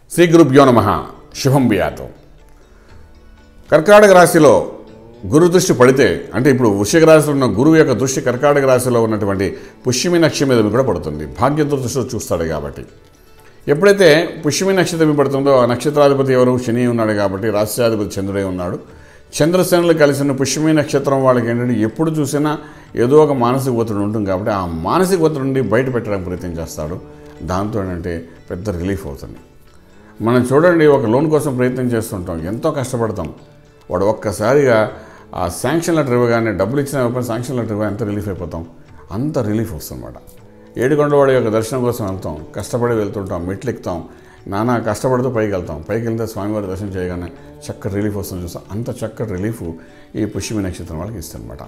శ్రీ గురుభ్యో నమ శుభం బియాతో కర్కాటక రాశిలో గురు దృష్టి పడితే అంటే ఇప్పుడు వృషిక రాశిలో ఉన్న గురువు యొక్క దృష్టి కర్కాటక రాశిలో ఉన్నటువంటి పుష్యమి నక్షత్రం మీద కూడా పడుతుంది భాగ్య దృష్టిలో చూస్తాడు కాబట్టి ఎప్పుడైతే పుష్యమి నక్షత్రం పడుతుందో ఆ నక్షత్రాధిపతి ఎవరు శని ఉన్నాడు కాబట్టి రాష్ట్రాధిపతి చంద్రుడే ఉన్నాడు చంద్రసేనలు కలిసిన పుష్యమి నక్షత్రం వాళ్ళకి ఏంటంటే ఎప్పుడు చూసినా ఏదో ఒక మానసిక ఒత్తిడి ఉంటుంది కాబట్టి ఆ మానసిక ఒత్తిడి నుండి బయట పెట్టడానికి ప్రయత్నం చేస్తాడు దాంతో ఏంటంటే పెద్ద రిలీఫ్ అవుతుంది మనం చూడండి ఒక లోన్ కోసం ప్రయత్నం చేస్తుంటాం ఎంతో కష్టపడతాం వాడు ఒక్కసారిగా ఆ శాంక్షన్ లెటర్ ఇవ్వగానే డబ్బులు ఇచ్చిన ఇవ్వకపోయినా శాంక్షన్ లెటర్ ఇవ్వ ఎంత రిలీఫ్ అయిపోతాం అంత రిలీఫ్ వస్తుందన్నమాట ఏడుకొండవాడి యొక్క దర్శనం కోసం వెళ్తాం కష్టపడి వెళ్తుంటాం మెట్లు ఎక్కుతాం నానా కష్టపడుతూ పైకి వెళ్తాం పైకి వెళ్తే స్వామివారి దర్శనం చేయగానే చక్కటి రిలీఫ్ వస్తుంది చూస్తాం అంత చక్కటి రిలీఫ్ ఈ పుష్యమి నక్షత్రం వాళ్ళకి ఇస్తుందన్నమాట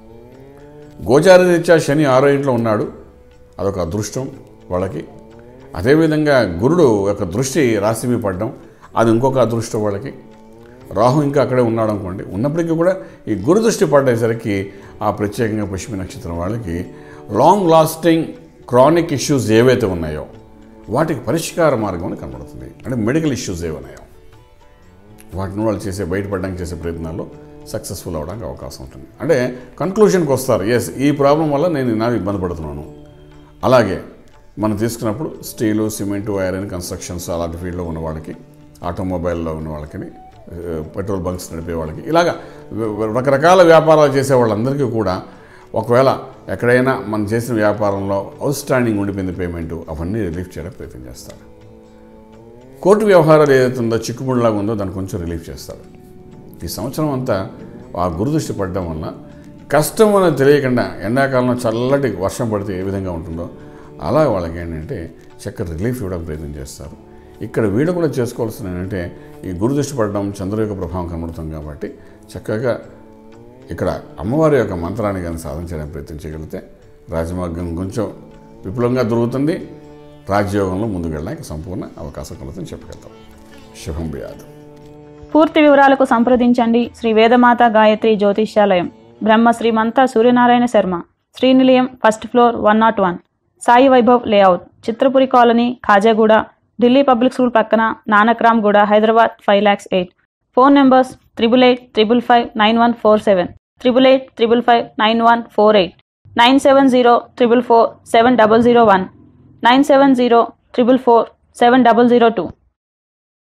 గోచారరీత్యా శని ఆరో ఇంట్లో ఉన్నాడు అదొక అదృష్టం వాళ్ళకి అదేవిధంగా గురుడు యొక్క దృష్టి రాశి మీద పడడం అది ఇంకొక అదృష్టం వాళ్ళకి రాహు ఇంకా అక్కడే ఉన్నాడు అనుకోండి ఉన్నప్పటికీ కూడా ఈ గురు దృష్టి పడేసరికి ఆ ప్రత్యేకంగా పుష్మి నక్షత్రం వాళ్ళకి లాంగ్ లాస్టింగ్ క్రానిక్ ఇష్యూస్ ఏవైతే ఉన్నాయో వాటికి పరిష్కార మార్గం అని కనబడుతుంది అంటే మెడికల్ ఇష్యూస్ ఏవన్నాయో వాటిని వాళ్ళు చేసే బయటపడడానికి చేసే ప్రయత్నాల్లో సక్సెస్ఫుల్ అవడానికి అవకాశం ఉంటుంది అంటే కన్క్లూషన్కి వస్తారు ఎస్ ఈ ప్రాబ్లం వల్ల నేను నా ఇబ్బంది పడుతున్నాను అలాగే మనం తీసుకున్నప్పుడు స్టీలు సిమెంటు ఐరన్ కన్స్ట్రక్షన్స్ అలాంటి ఫీల్డ్లో ఉన్న వాళ్ళకి ఆటోమొబైల్లో ఉన్న వాళ్ళకి ఆ, పెట్రోల్ బంక్స్ నడిపే వాళ్ళకి ఇలాగా వ- రకరకాల వ్యాపారాలు చేసే వాళ్ళందరికీ కూడా ఒకవేళ ఎక్కడైనా మనం చేసిన వ్యాపారంలో అవుట్ స్టాండింగ్ ఉండిపోయింది పేమెంట్ అవన్నీ రిలీఫ్ చేయడానికి ప్రయత్నం చేస్తారు కోర్టు వ్యవహారాలు ఏదైతే ఉందో చిక్కుముడిలాగా ఉందో దాన్ని కొంచెం రిలీఫ్ చేస్తాడు ఈ సంవత్సరం అంతా ఆ గురుదృష్టి పడడం వల్ల కష్టం అనేది తెలియకుండా ఎండాకాలంలో చల్లటి వర్షం పడితే ఏ విధంగా ఉంటుందో అలా వాళ్ళకి ఏంటంటే చక్కటి రిలీఫ్ ఇవ్వడానికి ప్రయత్నం చేస్తారు ఇక్కడ వీడు కూడా చేసుకోవాల్సిన ఏంటంటే ఈ గురుదృష్టి పడడం చంద్ర యొక్క ప్రభావం కనబడుతుంది కాబట్టి చక్కగా ఇక్కడ అమ్మవారి యొక్క మంత్రాన్ని కానీ సాధన చేయడానికి ప్రయత్నం చేయగలిగితే రాజమార్గం కొంచెం విపులంగా దొరుకుతుంది రాజ్యోగంలో ముందుకు వెళ్ళడానికి సంపూర్ణ అవకాశం కలుగుతుందని చెప్పగలుగుతాం శుభం బియాదు పూర్తి వివరాలకు సంప్రదించండి Shri Vedamata Gayatri Jyotishyalayam Brahma Srimantha Suryanarayana Sharma Srinilayam first floor one nought one Sai Vaibhav layout Chitrapuri colony Khajaguda Delhi public school పక్కన Nanakramguda Hyderabad five lakhs eight phone numbers triple eight triple five nine one four seven triple eight triple five nine one four eight nine seven zero triple four seven double zero one nine seven zero triple four seven double zero two